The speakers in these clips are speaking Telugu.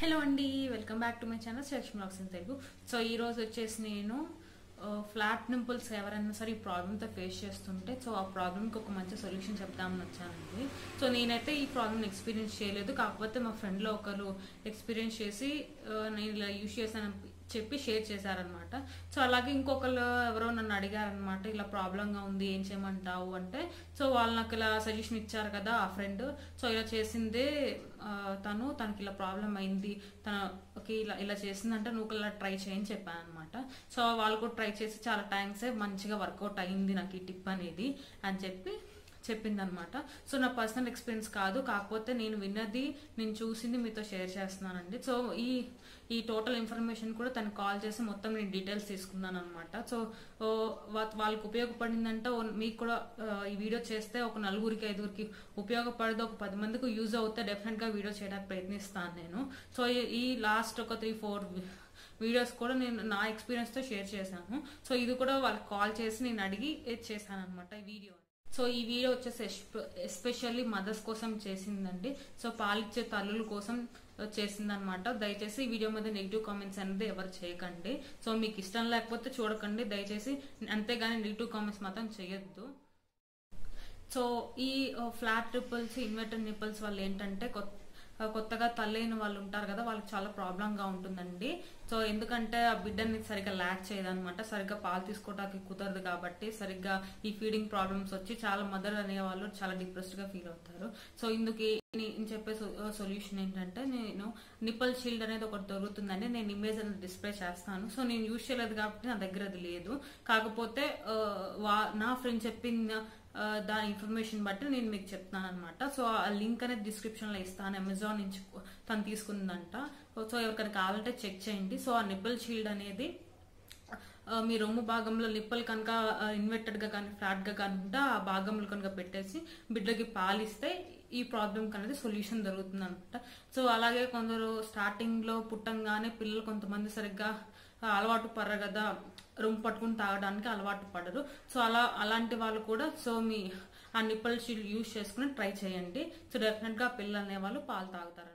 హలో అండి welcome back to my channel selection blogs in Telugu so ఈ రోజు వచ్చేసి నేను ఫ్లాట్ నింపుల్స్ ఎవరైనా సరే ఈ ప్రాబ్లమ్తో ఫేస్ చేస్తుంటే సో ఆ ప్రాబ్లమ్కి ఒక మంచి సొల్యూషన్ చెప్దామని వచ్చానండి సో నేనైతే ఈ ప్రాబ్లమ్ ఎక్స్పీరియన్స్ చేయలేదు కాకపోతే మా ఫ్రెండ్లో ఒకరు ఎక్స్పీరియన్స్ చేసి ఆ, నేను ఇలా యూజ్ చేశాను చెప్పి షేర్ చేశారనమాట సో అలాగే ఇంకొకరు ఎవరో నన్ను అడిగారనమాట ఇలా ప్రాబ్లంగా ఉంది ఏం చేయమంటావు అంటే సో వాళ్ళు నాకు ఇలా సజెషన్ ఇచ్చారు కదా ఆ ఫ్రెండ్ సో ఇలా చేసిందే ఆ, తను తనకి ఇలా ప్రాబ్లం అయింది తన ఓకే ఇలా ఇలా చేసిందంటే నువ్వు ఇలా ట్రై చేయని చెప్పాను అనమాట సో వాళ్ళు కూడా ట్రై చేసి చాలా టైమ్స్ మంచిగా వర్కౌట్ అయింది నాకు ఈ టిప్ అనేది అని చెప్పి చెప్పిందనమాట సో నా పర్సనల్ ఎక్స్పీరియన్స్ కాదు కాకపోతే నేను విన్నది నేను చూసింది మీతో షేర్ చేస్తున్నానండి సో ఈ ఈ టోటల్ ఇన్ఫర్మేషన్ కూడా తనకు కాల్ చేసి మొత్తం నేను డీటెయిల్స్ తీసుకున్నాను అనమాట సో ఓ, వా- వాళ్ళకి ఉపయోగపడిందంటే ఓ మీకు కూడా ఆ, ఈ వీడియో చేస్తే ఒక నలుగురికి ఐదుగురికి ఉపయోగపడదు ఒక పది మందికి యూజ్ అవుతే డెఫినెట్గా వీడియో చేయడానికి ప్రయత్నిస్తాను నేను సో ఈ- ఈ లాస్ట్ ఒక త్రీ ఫోర్ వీడియోస్ కూడా నేను నా ఎక్స్పీరియన్స్తో షేర్ చేశాను సో ఇది కూడా వాళ్ళకి కాల్ చేసి నేను అడిగి చేశాను అనమాట ఈ వీడియో సో ఈ వీడియో వచ్చేసి ఎస్పెషల్లీ మదర్స్ కోసం చేసిందండి సో పాలిచ్చే తల్లుల కోసం చేసిందనమాట దయచేసి ఈ వీడియో మీద నెగిటివ్ కామెంట్స్ అనేది ఎవరు చేయకండి సో మీకు ఇష్టం లేకపోతే చూడకండి దయచేసి అంతేగాని నెగిటివ్ కామెంట్స్ మాత్రం చేయొద్దు సో ఈ ఫ్లాట్ నిప్పుల్స్ ఇన్వర్టర్ నిప్పుల్స్ వల్ల ఏంటంటే కొత్త కొత్తగా తల్లైన వాళ్ళు ఉంటారు కదా వాళ్ళకి చాలా ప్రాబ్లంగా ఉంటుందండి సో ఎందుకంటే ఆ బిడ్డని సరిగ్గా ల్యాక్ చేయదన్నమాట సరిగ్గా పాలు తీసుకోవడానికి కుదరదు కాబట్టి సరిగ్గా ఈ ఫీడింగ్ ప్రాబ్లమ్స్ వచ్చి చాలా మదర్ అనే వాళ్ళు చాలా డిప్రెస్డ్ గా ఫీల్ అవుతారు సో ఇందుకు నేను చెప్పే సొల్యూషన్ ఏంటంటే నేను నిప్పల్ షీల్డ్ అనేది ఒకటి దొరుకుతుందండి నేను ఇమేజ్ అనేది డిస్ప్లే చేస్తాను సో నేను యూజ్ చేయలేదు కాబట్టి నా దగ్గర అది లేదు కాకపోతే ఆ, వా- నా ఫ్రెండ్ చెప్పిన ఆ, దాని ఇన్ఫర్మేషన్ బట్టి నేను మీకు చెప్తాను అనమాట సో ఆ లింక్ అనేది డిస్క్రిప్షన్ లో ఇస్తాను అమెజాన్ నుంచి తను తీసుకుందంట సో ఎవరికైనా కావాలంటే చెక్ చేయండి సో ఆ నిబ్బల్ షీల్డ్ అనేది ఆ, మీ రొమ్ము భాగంలో నిప్పలు కనుక ఇన్వర్టెడ్ గా కానీ ఫ్లాట్ గా కానీ ఉంటే ఆ భాగంలో కనుక పెట్టేసి బిడ్డకి పాలిస్తే ఈ ప్రాబ్లం అనేది సొల్యూషన్ దొరుకుతుంది అనమాట సో అలాగే కొందరు స్టార్టింగ్ లో పుట్టంగానే పిల్లలు కొంతమంది సరిగ్గా ఆ, అలవాటు పడరు కదా రూమ్ పట్టుకుని తాగడానికి అలవాటు పడరు సో అలా అలాంటి వాళ్ళు కూడా సో మీ ఆ నిప్పల్ షీల్డ్ యూజ్ చేసుకుని ట్రై చేయండి సో డెఫినెట్ గా పిల్లలు అనేవాళ్ళు పాలు తాగుతారనమాట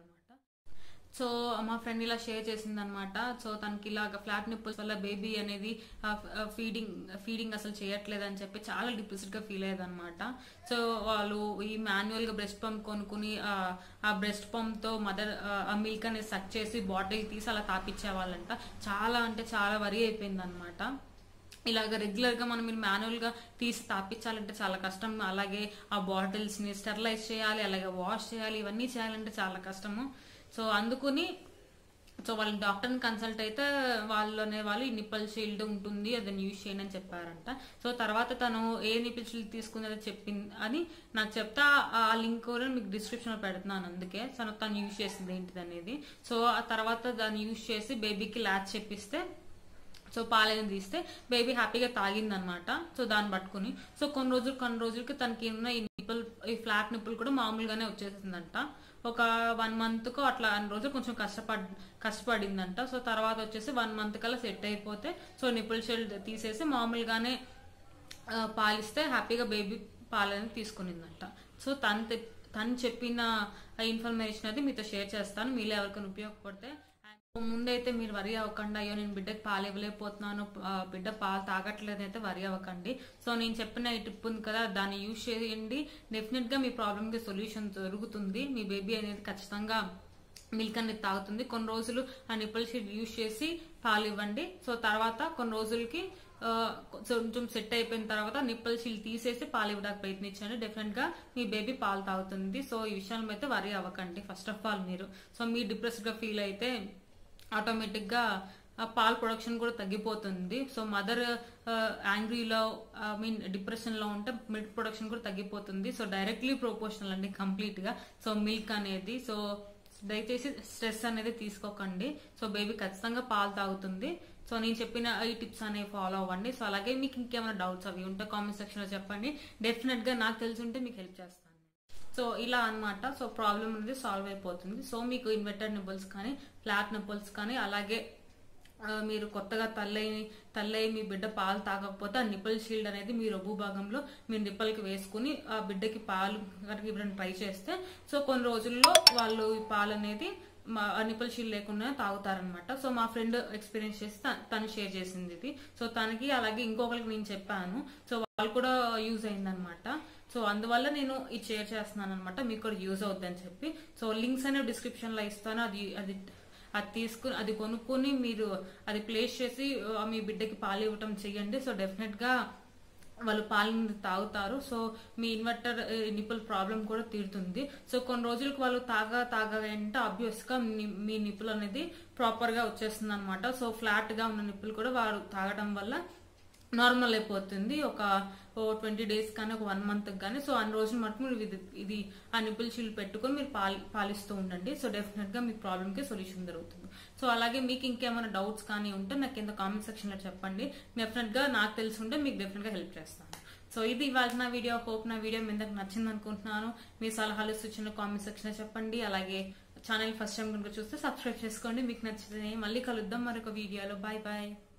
సో మా ఫ్రెండ్ ఇలా షేర్ చేసింది అనమాట సో తనకి ఇలాగ ఫ్లాట్ నిప్పుల్స్ వల్ల బేబీ అనేది ఫీడింగ్ ఫీడింగ్ అసలు చేయట్లేదు అని చెప్పి చాలా డిప్రెస్డ్ గా ఫీల్ అయ్యేది అనమాట సో వాళ్ళు ఈ మాన్యువల్ గా బ్రెస్ట్ పంప్ కొనుక్కుని ఆ, ఆ బ్రెస్ట్ పంప్ తో మదర్ ఆ మిల్క్ అనేది సక్ చేసి బాటిల్ తీసి అలా తాపిచ్చే వాళ్ళంట చాలా అంటే చాలా వరి అయిపోయింది అనమాట ఇలాగ రెగ్యులర్ గా మనం మీరు మాన్యువల్ గా తీసి తాపించాలంటే చాలా కష్టం అలాగే ఆ బాటిల్స్ ని స్టెరిలైజ్ చేయాలి అలాగే వాష్ చేయాలి ఇవన్నీ చేయాలంటే చాలా కష్టము సో అందుకుని సో వాళ్ళ డాక్టర్ని కన్సల్ట్ అయితే వాళ్ళు అనే వాళ్ళు ఈ నిప్పల్ షీల్డ్ ఉంటుంది అదని యూజ్ చేయండి అని చెప్పారంట సో తర్వాత తను ఏ నిప్పల్ షీల్డ్ తీసుకుందో చెప్పింది అని నాకు చెప్తా ఆ లింక్ కూడా మీకు డిస్క్రిప్షన్ లో పెడుతున్నాను అందుకే తను తను యూజ్ చేసింది ఏంటిది అనేది సో ఆ తర్వాత దాన్ని యూజ్ చేసి బేబీకి ల్యాచ్ చెప్పిస్తే సో పాలను తీస్తే బేబీ హ్యాపీగా తాగిందనమాట సో దాన్ని పట్టుకుని సో కొన్ని రోజులు కొన్ని రోజులకి తనకి ఉన్న ఈ నిప్పుల్ ఈ ఫ్లాట్ నిప్పులు కూడా మామూలుగానే వచ్చేసిందంట ఒక వన్ మంత్ కు అట్లా అన్ని రోజులు కొంచెం కష్టపడ్ కష్టపడిందంట సో తర్వాత వచ్చేసి వన్ మంత్ కల్లా సెట్ అయిపోతే సో నిప్పుల్ షెల్ తీసేసి మామూలుగానే ఆ, పాలిస్తే హ్యాపీగా బేబీ పాలని తీసుకునిందంట సో తను తె- తను చెప్పిన ఇన్ఫర్మేషన్ అది మీతో షేర్ చేస్తాను మీలో ఎవరికైనా ఉపయోగపడితే And ముందైతే మీరు వరి అవ్వకండి అయ్యో నేను బిడ్డకి పాలు ఇవ్వలేకపోతున్నాను ఆ, బిడ్డ పాలు తాగట్లేదు అయితే వరి అవ్వకండి సో నేను చెప్పిన ఈ టిప్ ఉంది కదా దాన్ని యూజ్ చేయండి డెఫినెట్ గా మీ ప్రాబ్లమ్ కి సొల్యూషన్ దొరుకుతుంది మీ బేబీ అనేది ఖచ్చితంగా మిల్క్ అనేది తాగుతుంది కొన్ని రోజులు ఆ నిప్పుల్ షీట్ యూజ్ చేసి పాలు ఇవ్వండి సో తర్వాత కొన్ని రోజులకి ఆ, కొంచెం సెట్ అయిపోయిన తర్వాత నిప్పుల్ షీల్ తీసేసి పాలు ఇవ్వడానికి ప్రయత్నించండి డెఫినెట్ గా మీ బేబీ పాలు తాగుతుంది సో ఈ విషయంలో అయితే వరి అవ్వకండి ఫస్ట్ ఆఫ్ ఆల్ మీరు సో మీరు డిప్రెస్డ్ గా ఫీల్ అయితే ఆటోమేటిక్ గా ఆ పాల్ ప్రొడక్షన్ కూడా తగ్గిపోతుంది సో మదర్ యాంగ్రీలో ఐ మీన్ డిప్రెషన్ లో ఉంటే మిల్క్ ప్రొడక్షన్ కూడా తగ్గిపోతుంది సో డైరెక్ట్లీ ప్రొపోర్షనల్ అండి కంప్లీట్ గా సో మిల్క్ అనేది సో దయచేసి స్ట్రెస్ అనేది తీసుకోకండి సో బేబీ ఖచ్చితంగా పాలు తాగుతుంది సో నేను చెప్పిన ఈ టిప్స్ అనేవి ఫాలో అవ్వండి సో అలాగే మీకు ఇంకేమైనా డౌట్స్ అవి ఉంటే కామెంట్ సెక్షన్ లో చెప్పండి డెఫినెట్ గా నాకు తెలిసి ఉంటే మీకు హెల్ప్ చేస్తాను సో ఇలా అన్నమాట సో ప్రాబ్లం అనేది సాల్వ్ అయిపోతుంది సో మీకు ఇన్వర్టర్ నిబుల్స్ కానీ ఫ్లాట్ నిబుల్స్ కానీ అలాగే ఆ, మీరు కొత్తగా తల్లై తల్లై మీ బిడ్డ పాలు తాగకపోతే ఆ నిప్పల్ షీల్డ్ అనేది మీ రొబ్బు భాగంలో మీ నిప్పల్కి వేసుకుని ఆ బిడ్డకి పాలు కనుక ఇవ్వడానికి ట్రై చేస్తే సో కొన్ని రోజుల్లో వాళ్ళు ఈ పాలు అనేది నిపుల్ షీల్ లేకుండా తాగుతారనమాట సో మా ఫ్రెండ్ ఎక్స్పీరియన్స్ చేసి త- తను షేర్ చేసింది ఇది సో తనకి అలాగే ఇంకొకరికి నేను చెప్పాను సో వాళ్ళు కూడా యూజ్ అయిందనమాట సో అందువల్ల నేను ఇది షేర్ చేస్తున్నాను అనమాట మీకు కూడా యూజ్ అవుద్దని చెప్పి సో లింక్స్ అనేవి డిస్క్రిప్షన్ లో ఇస్తాను అది అది అది తీసుకుని అది కొనుక్కొని మీరు అది ప్లేస్ చేసి ఆ, మీ బిడ్డకి పాలు ఇవ్వటం చెయ్యండి సో డెఫినెట్ గా వాళ్ళు పాలని తాగుతారు సో మీ ఇన్వర్టర్ నిప్పుల్ ప్రాబ్లం కూడా తీరుతుంది సో కొన్ని రోజులకు వాళ్ళు తాగా తాగా ఏంటంటే అబ్వియస్ గా మీ- మీ నిప్పులు అనేది ప్రాపర్ గా వచ్చేస్తుంది అనమాట సో ఫ్లాట్ గా ఉన్న నిప్పులు కూడా వారు తాగడం వల్ల నార్మల్ అయిపోతుంది ఒక ఓ ట్వంటీ డేస్ కానీ ఒక వన్ మంత్ కానీ సో అన్ని రోజులు మటుకు మీరు ఇది ఇది ఆ నిపుల్ షీల్ పెట్టుకొని మీరు పాలి పాలిస్తూ ఉండండి సో డెఫినెట్ గా మీ ప్రాబ్లమ్ కి సొల్యూషన్ దొరుకుతుంది సో అలాగే మీకు ఇంకేమైనా డౌట్స్ కానీ ఉంటే నాకు కింద కామెంట్ సెక్షన్ లో చెప్పండి డెఫినెట్ గా నాకు తెలిసి ఉంటే మీకు డెఫినెట్ గా హెల్ప్ చేస్తాను సో ఇది ఇవాళ నా వీడియో హోప్ నా వీడియో మీ అందరికి నచ్చింది అనుకుంటున్నాను మీ సలహాలు సూచనలు కామెంట్ సెక్షన్ లో చెప్పండి అలాగే ఛానల్ ఫస్ట్ టైం కనుక చూస్తే సబ్స్క్రైబ్ చేసుకోండి మీకు నచ్చితే మళ్ళీ కలుద్దాం మరొక వీడియోలో బాయ్ బాయ్